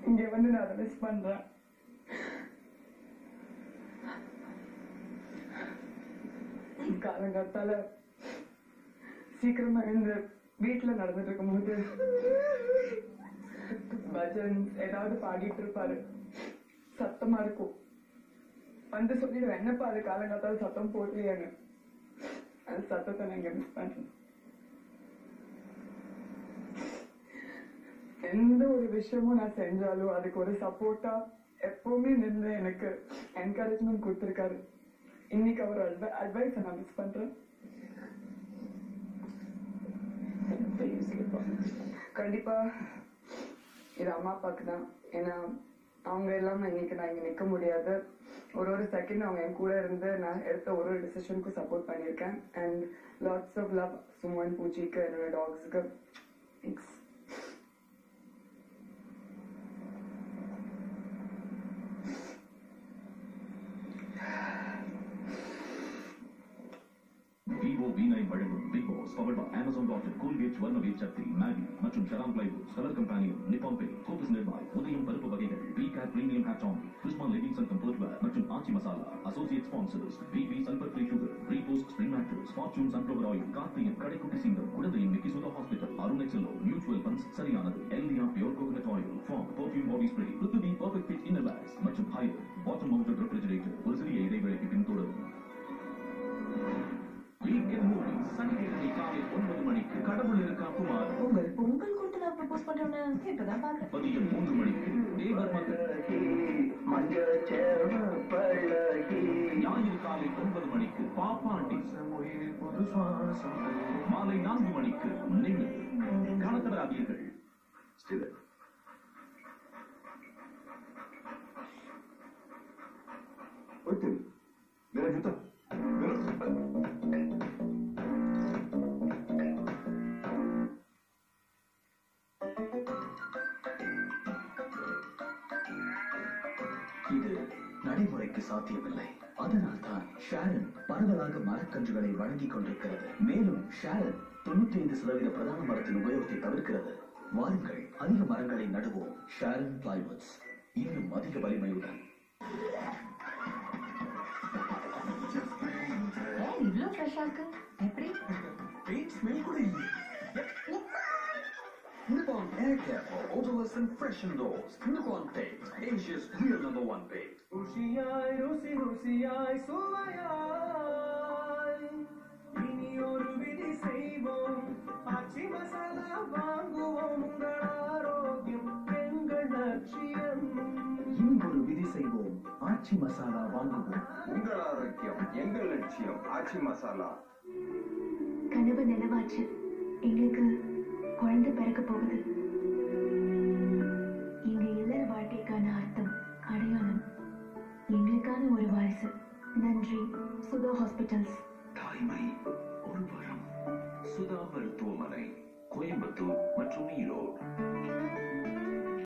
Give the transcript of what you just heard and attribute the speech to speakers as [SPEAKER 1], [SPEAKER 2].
[SPEAKER 1] இங்க வந்து நான் அதை மிஸ் பண்றேன் காலங்காத்தால சீக்கிரமா எழுந்து வீட்டுல நடந்துட்டு இருக்கும்போது பஜன் ஏதாவது பாடிட்டு இருப்பாரு சத்தமா இருக்கும் வந்து சொல்லிடுவேன் என்னப்பா அது காலங்காத்தால சத்தம் போடுறியான்னு அந்த சத்தத்தை நான் இங்க மிஸ் பண்றேன் எந்த ஒரு விஷயமும் நான் செஞ்சாலும் அதுக்கு ஒரு சப்போர்ட்டா எப்பவுமே நின்று எனக்கு என்கரேஜ்மெண்ட் கொடுத்திருக்காரு இன்னைக்கு அவர் அட்வைஸ் நான் மிஸ் பண்றேன் கண்டிப்பா இது அம்மா அப்பாக்கு தான் ஏன்னா அவங்க இல்லாம இன்னைக்கு நான் இங்க நிக்க முடியாது ஒரு ஒரு செகண்ட் அவங்க என் கூட இருந்து நான் எடுத்த ஒரு ஒரு டிசிஷனுக்கும் சப்போர்ட் பண்ணியிருக்கேன் and lots of love Suman பூஜிக்கு என்னோட டாக்ஸுக்கு தேங்க்ஸ்
[SPEAKER 2] விவோ வி நைன் வழங்கும் Bigg Boss powered by Amazon dot Colgate வர்ணவேட் சக்தி மேகி மற்றும் ஷரான் பிளைவுட் கலர் கம்பெனியும் நிப்பான் பே கோபிஸ் நிர்மாய் உதயம் பருப்பு வகைகள் பி கேட் பிரீமியம் ஹேட் ஆன் கிறிஸ்மான் லெகிங்ஸ் அண்ட் கம்ஃபர்ட் வேர் மற்றும் ஆச்சி மசாலா அசோசியேட் ஸ்பான்சர்ஸ் பிபி sulphur free sugar Repose spring mattress Fortune sunflower oil கார்த்தியின் கடைக்குட்டி சிங்கம் குழந்தையின் மிக்கி Sudha hospital Arun Excello mutual funds சரியானது எல்டிஆ பியோர் கோகனட் ஆயில் ஃபார்ம் பர்ஃபியூம் பாடி ஸ்ப்ரே ருத்துவி பர்ஃபெக்ட் ஃபிட் இன்னர் பேக்ஸ் மற்றும் ஹையர் பாட்டம் மவுண்டட் ரெஃப்ரிஜரேட்டர் ஒரு சிறிய இடைவேளைக்கு பின் தொடரும் வீக்கெண்ட் மூவி சனிக்கிழமை காலை ஒன்பது மணிக்கு கடவுள் இருக்கா குமார்
[SPEAKER 3] உங்கள் பொங்கல் கொடுத்து நான் ப்ரப்போஸ் பண்றேன்னு இப்பதான் பாக்குறேன்
[SPEAKER 2] மதியம் மூன்று மணிக்கு தேவர் மகள் ஞாயிறு காலை ஒன்பது மணிக்கு பாப்பாண்டி மாலை நான்கு மணிக்கு நீங்கள் கணக்கராதீர்கள் ஸ்ரீதர்
[SPEAKER 4] होतील मेरा जूता मेरा
[SPEAKER 5] இது நடைமுறைக்கு சாத்தியமில்லை அதனால்தான் ஷாரன் பரவலாக மரக்கன்றுகளை வழங்கிக் கொண்டிருக்கிறது மேலும் ஷாரன் தொண்ணூத்தி ஐந்து சதவீத பிரதான மரத்தின் உபயோகத்தை தவிர்க்கிறது வாருங்கள் அதிக மரங்களை நடுவோம் ஷாரன் பிளைவுட்ஸ் இன்னும் அதிக வலிமையுடன்
[SPEAKER 3] ஏன் இவ்ளோ ஃப்ரெஷ்ஷா இருக்கு எப்படி
[SPEAKER 4] पेंट स्मेल கூட இல்லை Nippon Air Care for odorless and fresh indoors. Nippon Paint, Asia's real number one paint.
[SPEAKER 6] ருசியாய் ருசி ருசியாய் சுவையாய் இனி ஒரு விதி செய்வோம் ஆச்சி மசாலா வாங்குவோம் உங்கள் ஆரோக்கியம் எங்கள் லட்சியம்
[SPEAKER 5] இனி ஒரு விதி செய்வோம் ஆச்சி மசாலா வாங்குவோம்
[SPEAKER 4] உங்கள் ஆரோக்கியம் எங்கள் லட்சியம் ஆச்சி மசாலா
[SPEAKER 7] கனவு நினைவாச்சு எங்களுக்கு குழந்தை பிறக்க போகுது